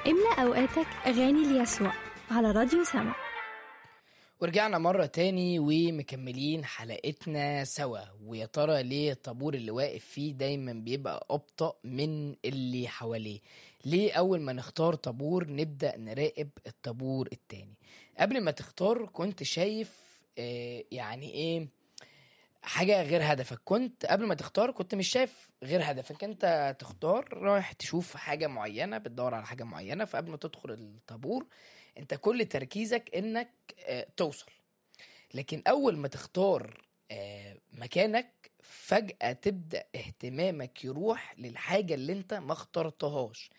املأ أوقاتك أغاني ليسوع على راديو سما ورجعنا مرة تاني ومكملين حلقتنا سوا ويا ترى ليه الطابور اللي واقف فيه دايما بيبقى أبطأ من اللي حواليه ليه أول ما نختار طابور نبدأ نراقب الطابور التاني قبل ما تختار كنت شايف آه، يعني ايه حاجة غير هدفك كنت قبل ما تختار كنت مش شايف غير هدفك انت تختار رايح تشوف حاجة معينة بتدور على حاجة معينة فقبل ما تدخل الطابور انت كل تركيزك انك آه، توصل لكن اول ما تختار آه، مكانك فجأة تبدأ اهتمامك يروح للحاجة اللي انت ما اخترتهاش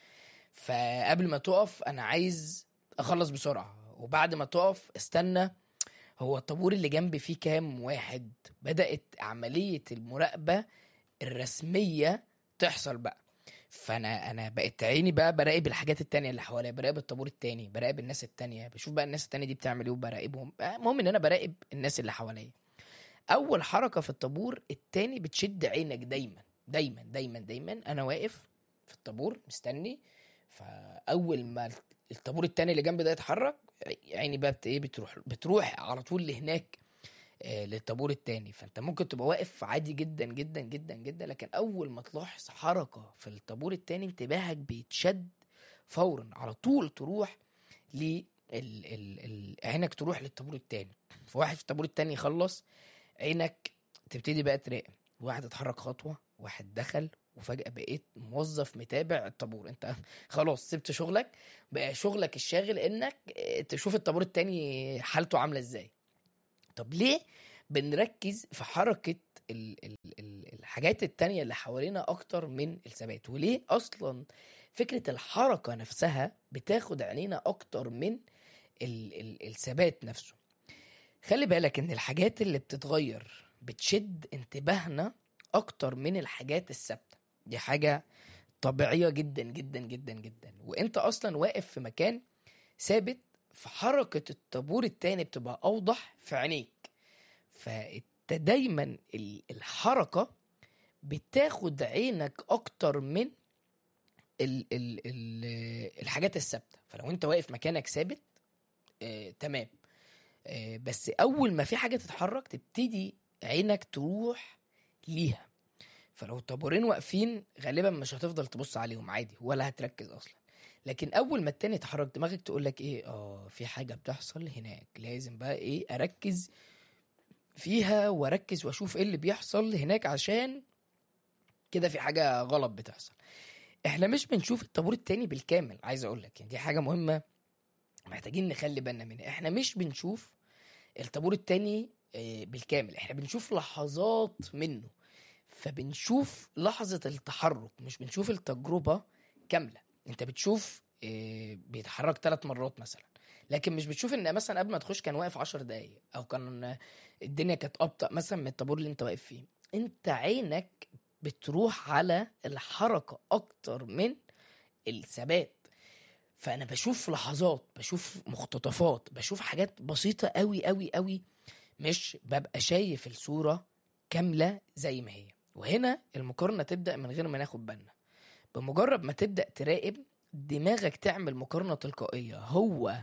فقبل ما تقف انا عايز اخلص بسرعة وبعد ما تقف استنى هو الطابور اللي جنبي فيه كام واحد بدأت عملية المراقبة الرسمية تحصل بقى فانا انا بقيت عيني بقى براقب الحاجات التانية اللي حواليا براقب الطابور التاني براقب الناس التانية بشوف بقى الناس التانية دي بتعمل ايه وبراقبهم بقى المهم ان انا براقب الناس اللي حواليا اول حركة في الطابور التاني بتشد عينك دايما دايما دايما دايما انا واقف في الطابور مستني فاول ما الطابور التاني اللي جنبي ده يتحرك عيني بقى بت ايه بتروح بتروح على طول لهناك آه، للطابور التاني فانت ممكن تبقى واقف عادي جدا جدا جدا جدا لكن اول ما تلاحظ حركه في الطابور التاني انتباهك بيتشد فورا على طول تروح ل ال ال ال عينك تروح للطابور التاني فواحد في الطابور التاني يخلص عينك تبتدي بقى تراقب واحد اتحرك خطوه واحد دخل وفجأة بقيت موظف متابع الطابور انت خلاص سبت شغلك بقى شغلك الشاغل انك اه، تشوف الطابور التاني حالته عاملة ازاي طب ليه بنركز في حركة ال ال ال الحاجات التانية اللي حوالينا أكتر من الثبات وليه أصلا فكرة الحركة نفسها بتاخد عينينا أكتر من ال ال الثبات نفسه خلي بالك إن الحاجات اللي بتتغير بتشد انتباهنا أكتر من الحاجات الثابتة دي حاجة طبيعية جدا جدا جدا جدا وانت أصلا واقف في مكان ثابت فحركة الطابور التاني بتبقى أوضح في عينيك فانت دايما ال- الحركة بتاخد عينك أكتر من ال ال ال الحاجات الثابتة فلو انت واقف مكانك ثابت آه تمام آه بس أول ما في حاجة تتحرك تبتدي عينك تروح ليها فلو الطابورين واقفين غالبا مش هتفضل تبص عليهم عادي ولا هتركز اصلا لكن اول ما التاني يتحرك دماغك تقول لك ايه اه في حاجه بتحصل هناك لازم بقى ايه اركز فيها واركز واشوف ايه اللي بيحصل هناك عشان كده في حاجه غلط بتحصل احنا مش بنشوف الطابور التاني بالكامل عايز اقول لك يعني دي حاجه مهمه محتاجين نخلي بالنا منها احنا مش بنشوف الطابور التاني آه، بالكامل احنا بنشوف لحظات منه فبنشوف لحظة التحرك مش بنشوف التجربة كاملة انت بتشوف آه، بيتحرك ثلاث مرات مثلا لكن مش بتشوف ان مثلا قبل ما تخش كان واقف عشر دقايق او كان الدنيا كانت ابطأ مثلا من الطابور اللي انت واقف فيه انت عينك بتروح على الحركة اكتر من الثبات فانا بشوف لحظات بشوف مقتطفات بشوف حاجات بسيطة قوي قوي قوي مش ببقى شايف الصورة كاملة زي ما هي وهنا المقارنة تبدأ من غير ما ناخد بالنا بمجرد ما تبدأ تراقب دماغك تعمل مقارنة تلقائية هو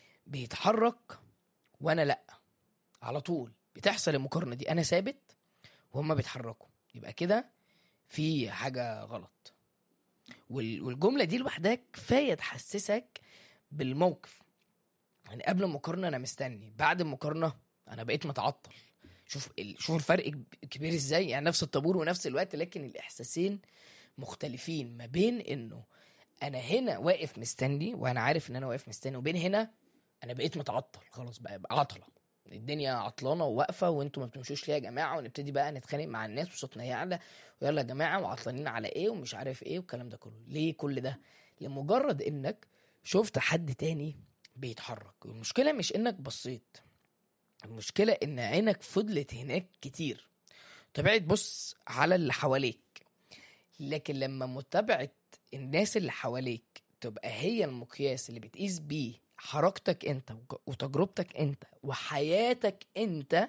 بيتحرك وأنا لأ على طول بتحصل المقارنة دي أنا ثابت وهما بيتحركوا يبقى كده في حاجة غلط وال- والجملة دي لوحدها كفاية تحسسك بالموقف يعني قبل المقارنة أنا مستني بعد المقارنة أنا بقيت متعطل شوف ال- شوف الفرق كب- كبير ازاي يعني نفس الطابور ونفس الوقت لكن الاحساسين مختلفين ما بين انه انا هنا واقف مستني وانا عارف ان انا واقف مستني وبين هنا انا بقيت متعطل خلاص بقى, بقى عطله الدنيا عطلانه وواقفه وانتوا ما بتمشوش ليه يا جماعه ونبتدي بقى نتخانق مع الناس وصوتنا يعلى ويلا يا جماعه وعطلانين على ايه ومش عارف ايه والكلام ده كله ليه كل ده لمجرد انك شفت حد تاني بيتحرك والمشكله مش انك بصيت المشكلة إن عينك فضلت هناك كتير طبيعي تبص على اللي حواليك لكن لما متابعة الناس اللي حواليك تبقى هي المقياس اللي بتقيس بيه حركتك انت وج- وتجربتك انت وحياتك انت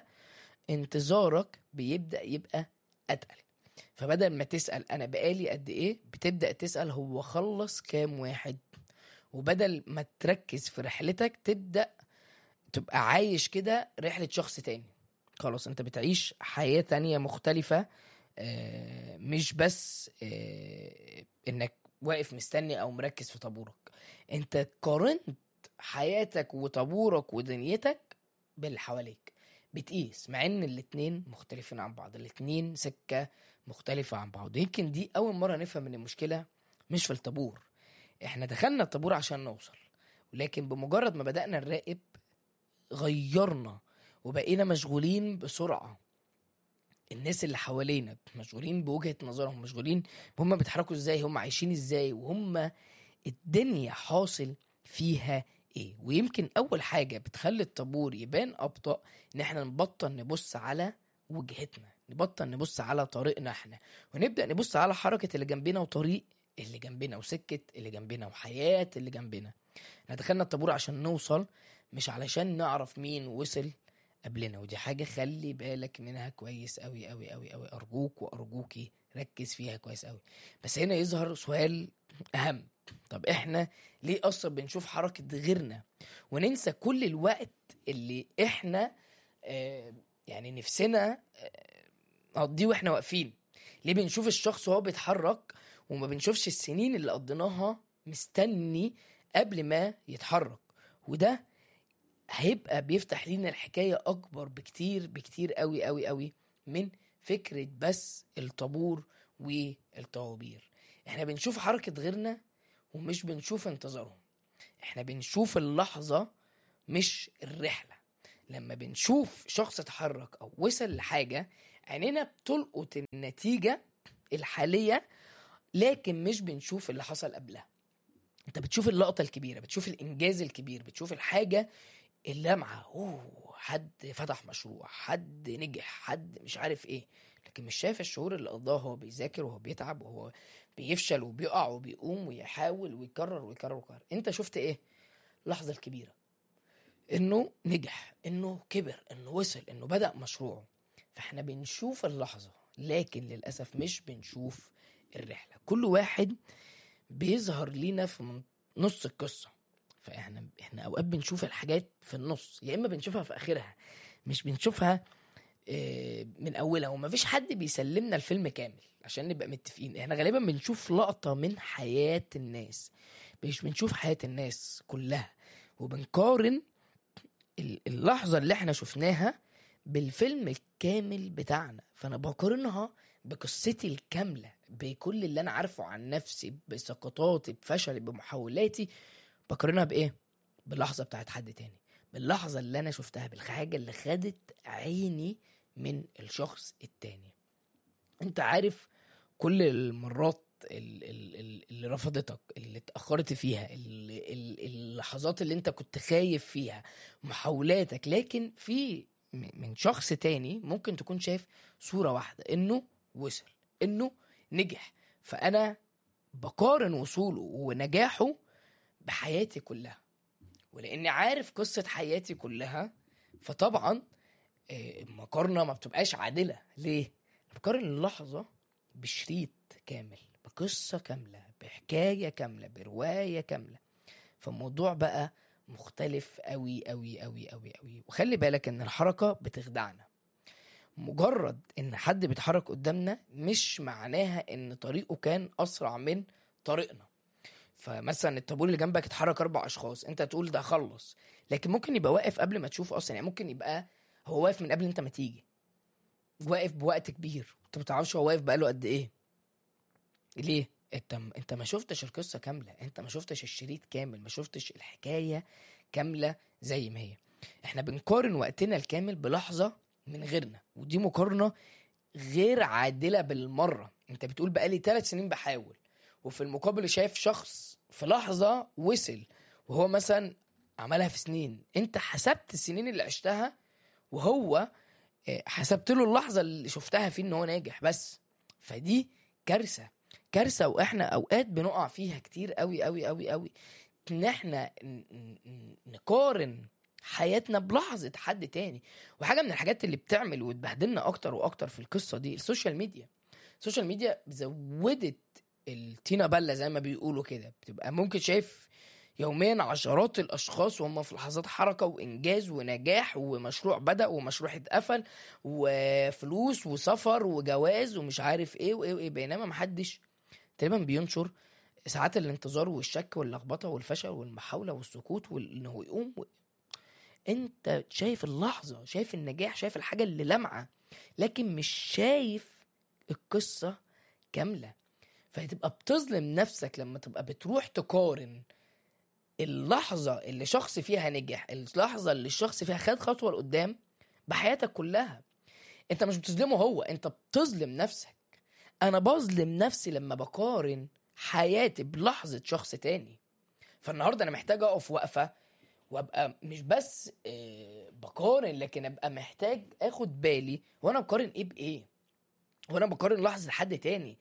انتظارك بيبدأ يبقى أتقل فبدل ما تسأل أنا بقالي قد إيه بتبدأ تسأل هو خلص كام واحد وبدل ما تركز في رحلتك تبدا تبقى عايش كده رحله شخص تاني خلاص انت بتعيش حياه تانية مختلفه آه، مش بس آه، انك واقف مستني او مركز في طابورك انت قارنت حياتك وطابورك ودنيتك باللي حواليك بتقيس مع ان الاتنين مختلفين عن بعض الاتنين سكة مختلفة عن بعض يمكن دي اول مرة نفهم ان المشكلة مش في الطابور احنا دخلنا الطابور عشان نوصل ولكن بمجرد ما بدأنا نراقب غيرنا وبقينا مشغولين بسرعة الناس اللي حوالينا مشغولين بوجهة نظرهم مشغولين هم بيتحركوا ازاي هم عايشين ازاي وهم الدنيا حاصل فيها ايه ويمكن اول حاجة بتخلي الطابور يبان ابطأ ان احنا نبطل نبص على وجهتنا نبطل نبص على طريقنا احنا ونبدأ نبص على حركة اللي جنبنا وطريق اللي جنبنا وسكة اللي جنبنا وحياة اللي جنبنا احنا دخلنا الطابور عشان نوصل مش علشان نعرف مين وصل قبلنا ودي حاجة خلي بالك منها كويس أوي أوي أوي أوي أرجوك وأرجوكي ركز فيها كويس أوي بس هنا يظهر سؤال أهم طب إحنا ليه أصلا بنشوف حركة غيرنا وننسى كل الوقت اللي إحنا آه يعني نفسنا آه، نقضيه وإحنا واقفين ليه بنشوف الشخص وهو بيتحرك وما بنشوفش السنين اللي قضيناها مستني قبل ما يتحرك وده هيبقى بيفتح لينا الحكاية أكبر بكتير بكتير قوي قوي قوي من فكرة بس الطابور والطوابير احنا بنشوف حركة غيرنا ومش بنشوف انتظارهم احنا بنشوف اللحظة مش الرحلة لما بنشوف شخص اتحرك أو وصل لحاجة عينينا بتلقط النتيجة الحالية لكن مش بنشوف اللي حصل قبلها انت بتشوف اللقطة الكبيرة بتشوف الإنجاز الكبير بتشوف الحاجة اللمعة اوه حد فتح مشروع حد نجح حد مش عارف ايه لكن مش شايف الشعور اللي قضاه هو بيذاكر وهو بيتعب وهو بيفشل وبيقع وبيقوم ويحاول ويكرر ويكرر ويكرر انت شفت ايه اللحظة الكبيرة انه نجح انه كبر انه وصل انه بدأ مشروعه فاحنا بنشوف اللحظة لكن للأسف مش بنشوف الرحلة كل واحد بيظهر لينا في من- نص القصة فاحنا احنا اوقات بنشوف الحاجات في النص يا اما بنشوفها في اخرها مش بنشوفها آه، من اولها ومفيش حد بيسلمنا الفيلم كامل عشان نبقى متفقين احنا غالبا بنشوف لقطة من حياة الناس مش بنشوف حياة الناس كلها وبنقارن ال- اللحظة اللي احنا شفناها بالفيلم الكامل بتاعنا فانا بقارنها بقصتي الكاملة بكل اللي انا عارفه عن نفسي بسقطاتي بفشلي بمحاولاتي بقارنها بايه باللحظه بتاعت حد تاني باللحظه اللي انا شفتها بالحاجه اللي خدت عيني من الشخص التاني انت عارف كل المرات ال- ال- ال- اللي رفضتك اللي اتاخرت فيها ال- ال- اللحظات اللي انت كنت خايف فيها محاولاتك لكن في م- من شخص تاني ممكن تكون شايف صوره واحده انه وصل انه نجح فانا بقارن وصوله ونجاحه بحياتي كلها ولاني عارف قصه حياتي كلها فطبعا آه، المقارنه ما بتبقاش عادله ليه بقارن اللحظه بشريط كامل بقصه كامله بحكايه كامله بروايه كامله فالموضوع بقى مختلف قوي قوي قوي قوي قوي وخلي بالك ان الحركه بتخدعنا مجرد ان حد بيتحرك قدامنا مش معناها ان طريقه كان اسرع من طريقنا فمثلا الطابور اللي جنبك اتحرك اربع اشخاص انت تقول ده خلص لكن ممكن يبقى واقف قبل ما تشوفه اصلا يعني ممكن يبقى هو واقف من قبل انت ما تيجي واقف بوقت كبير انت ما تعرفش هو واقف بقاله قد ايه ليه انت انت ما شفتش القصه كامله انت ما شفتش الشريط كامل ما شفتش الحكايه كامله زي ما هي احنا بنقارن وقتنا الكامل بلحظه من غيرنا ودي مقارنه غير عادله بالمره انت بتقول بقالي ثلاث سنين بحاول وفي المقابل شايف شخص في لحظه وصل وهو مثلا عملها في سنين انت حسبت السنين اللي عشتها وهو آه، حسبت له اللحظه اللي شفتها فيه ان هو ناجح بس فدي كارثه كارثه واحنا اوقات بنقع فيها كتير قوي قوي قوي قوي ان احنا ن- ن- ن- نقارن حياتنا بلحظه حد تاني وحاجه من الحاجات اللي بتعمل وتبهدلنا اكتر واكتر في القصه دي السوشيال ميديا السوشيال ميديا زودت التينا بله زي ما بيقولوا كده بتبقى ممكن شايف يوميا عشرات الاشخاص وهم في لحظات حركه وانجاز ونجاح ومشروع بدا ومشروع اتقفل وفلوس وسفر وجواز ومش عارف ايه وايه وايه بينما محدش تقريبا بينشر ساعات الانتظار والشك واللخبطه والفشل والمحاوله والسكوت وانه يقوم و... انت شايف اللحظه شايف النجاح شايف الحاجه اللي لامعه لكن مش شايف القصه كامله فهتبقى بتظلم نفسك لما تبقى بتروح تقارن اللحظه اللي شخص فيها نجح اللحظه اللي الشخص فيها خد خطوه لقدام بحياتك كلها انت مش بتظلمه هو انت بتظلم نفسك انا بظلم نفسي لما بقارن حياتي بلحظه شخص تاني فالنهارده انا محتاج اقف وقفه وابقى مش بس آه، بقارن لكن ابقى محتاج اخد بالي وانا بقارن ايه بايه وانا بقارن لحظه حد تاني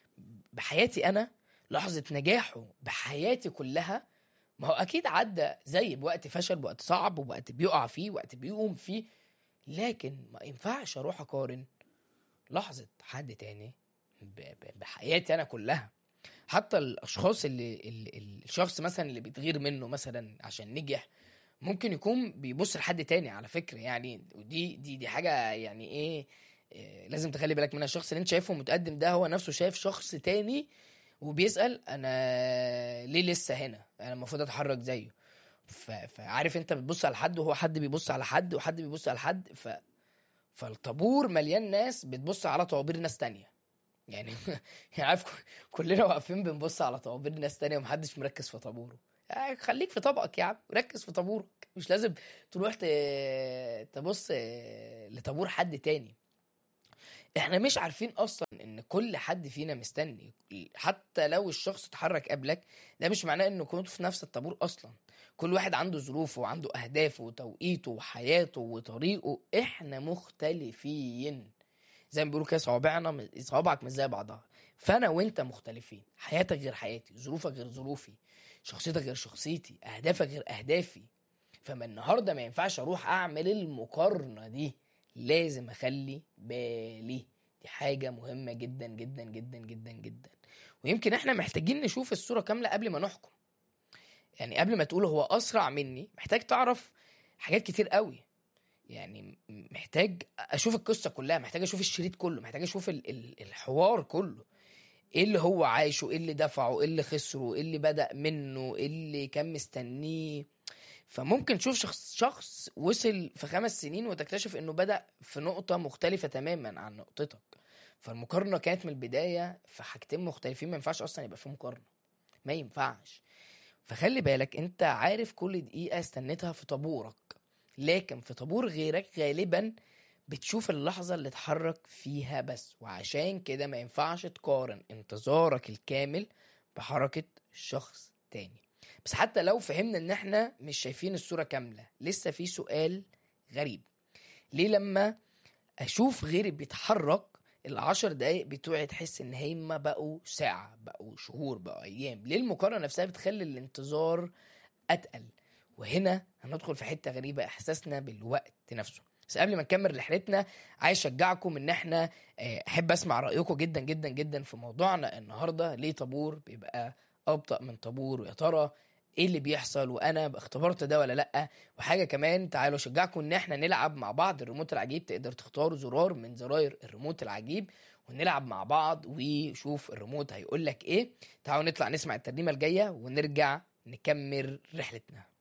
بحياتي انا لحظه نجاحه بحياتي كلها ما هو اكيد عدى زي بوقت فشل بوقت صعب ووقت بيقع فيه وقت بيقوم فيه لكن ما ينفعش اروح اقارن لحظه حد تاني ب- ب- بحياتي انا كلها حتى الاشخاص اللي, اللي اللي- الشخص مثلا اللي بيتغير منه مثلا عشان نجح ممكن يكون بيبص لحد تاني على فكره يعني ودي دي دي حاجه يعني ايه إيه، لازم تخلي بالك منها الشخص اللي انت شايفه متقدم ده هو نفسه شايف شخص تاني وبيسأل انا ليه لسه هنا انا المفروض اتحرك زيه ف... فعارف انت بتبص على حد وهو حد بيبص على حد وحد بيبص على حد ف... فالطابور مليان ناس بتبص على طوابير ناس تانية يعني يعني عارف ك- كلنا واقفين بنبص على طوابير ناس تانية ومحدش مركز في طابوره يعني خليك في طبقك يا عم ركز في طابورك مش لازم تروح ت... تبص لطابور حد تاني احنا مش عارفين اصلا ان كل حد فينا مستني حتى لو الشخص اتحرك قبلك ده مش معناه انه كنتوا في نفس الطابور اصلا كل واحد عنده ظروفه وعنده اهدافه وتوقيته وحياته وطريقه احنا مختلفين زي ما بيقولوا كده صوابعنا م- صوابعك مش زي بعضها فانا وانت مختلفين حياتك غير حياتي ظروفك غير ظروفي شخصيتك غير شخصيتي اهدافك غير اهدافي فما النهارده ما ينفعش اروح اعمل المقارنه دي لازم اخلي بالي دي حاجه مهمه جدا جدا جدا جدا جدا ويمكن احنا محتاجين نشوف الصوره كامله قبل ما نحكم يعني قبل ما تقول هو اسرع مني محتاج تعرف حاجات كتير قوي يعني م- محتاج اشوف القصه كلها محتاج اشوف الشريط كله محتاج اشوف ال- ال- الحوار كله ايه اللي هو عايشه ايه اللي دفعه ايه اللي خسره ايه اللي بدأ منه ايه اللي كان مستنيه فممكن تشوف شخص شخص وصل في خمس سنين وتكتشف انه بدأ في نقطة مختلفة تماما عن نقطتك فالمقارنة كانت من البداية في حاجتين مختلفين ما ينفعش اصلا يبقى في مقارنة ما ينفعش فخلي بالك انت عارف كل دقيقة استنيتها في طابورك لكن في طابور غيرك غالبا بتشوف اللحظة اللي اتحرك فيها بس وعشان كده ما ينفعش تقارن انتظارك الكامل بحركة شخص تاني بس حتى لو فهمنا ان احنا مش شايفين الصورة كاملة لسه في سؤال غريب ليه لما اشوف غيري بيتحرك العشر دقايق بتوعي تحس ان هما بقوا ساعة بقوا شهور بقوا ايام ليه المقارنة نفسها بتخلي الانتظار اتقل وهنا هندخل في حتة غريبة احساسنا بالوقت نفسه بس قبل ما نكمل رحلتنا عايز اشجعكم ان احنا آه، احب اسمع رايكم جدا جدا جدا في موضوعنا النهارده ليه طابور بيبقى ابطا من طابور ويا ترى ايه اللي بيحصل وانا اختبرت ده ولا لا وحاجه كمان تعالوا اشجعكم ان احنا نلعب مع بعض الريموت العجيب تقدر تختار زرار من زراير الريموت العجيب ونلعب مع بعض وشوف الريموت هيقول لك ايه تعالوا نطلع نسمع الترنيمه الجايه ونرجع نكمل رحلتنا